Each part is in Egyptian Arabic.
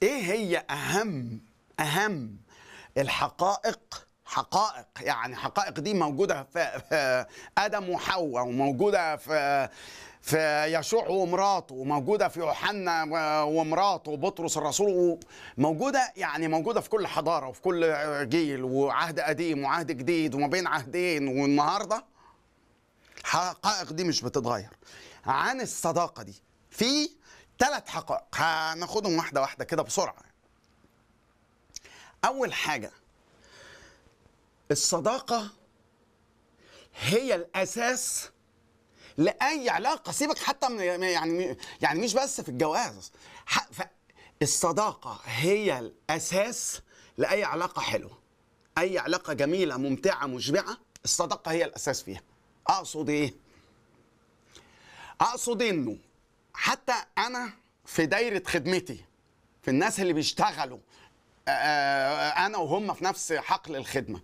ايه هي اهم اهم الحقائق حقائق يعني حقائق دي موجوده في في ادم وحواء وموجوده في في يشوع ومراته وموجوده في يوحنا ومراته وبطرس الرسول موجوده يعني موجوده في كل حضاره وفي كل جيل وعهد قديم وعهد جديد وما بين عهدين والنهارده الحقائق دي مش بتتغير عن الصداقه دي في ثلاث حقائق هناخدهم واحده واحده كده بسرعه اول حاجه الصداقه هي الاساس لاي علاقه سيبك حتى من يعني يعني مش بس في الجواز الصداقه هي الاساس لاي علاقه حلوه اي علاقه جميله ممتعه مشبعه الصداقه هي الاساس فيها اقصد ايه اقصد انه حتى انا في دايره خدمتي في الناس اللي بيشتغلوا انا وهم في نفس حقل الخدمه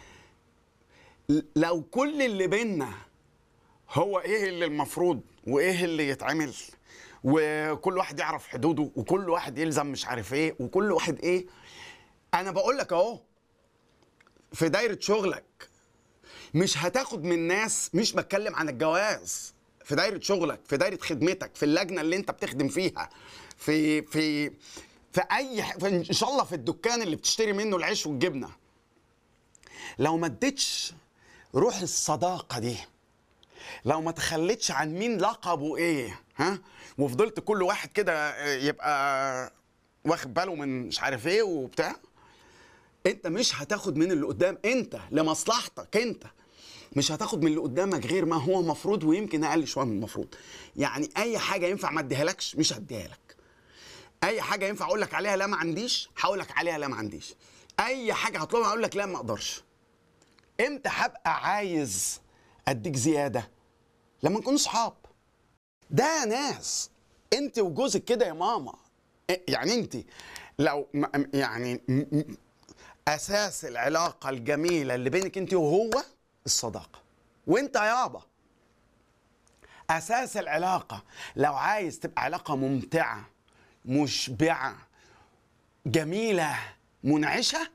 لو كل اللي بينا هو ايه اللي المفروض وايه اللي يتعمل وكل واحد يعرف حدوده وكل واحد يلزم مش عارف ايه وكل واحد ايه انا بقول لك اهو في دايره شغلك مش هتاخد من ناس مش بتكلم عن الجواز في دايره شغلك في دايره خدمتك في اللجنه اللي انت بتخدم فيها في في في اي في ان شاء الله في الدكان اللي بتشتري منه العيش والجبنه لو ما اديتش روح الصداقه دي لو ما تخليتش عن مين لقبه ايه ها وفضلت كل واحد كده يبقى واخد باله من مش عارف ايه وبتاع انت مش هتاخد من اللي قدام انت لمصلحتك انت مش هتاخد من اللي قدامك غير ما هو مفروض ويمكن اقل شويه من المفروض يعني اي حاجه ينفع ما اديهالكش مش هديها لك اي حاجه ينفع اقول لك عليها لا ما عنديش هقول لك عليها لا ما عنديش اي حاجه هطلبها اقول لك لا ما اقدرش امتى هبقى عايز اديك زياده لما نكون صحاب ده ناس انت وجوزك كده يا ماما يعني انت لو يعني اساس العلاقه الجميله اللي بينك انت وهو الصداقه وانت يابا اساس العلاقه لو عايز تبقى علاقه ممتعه مشبعه جميله منعشه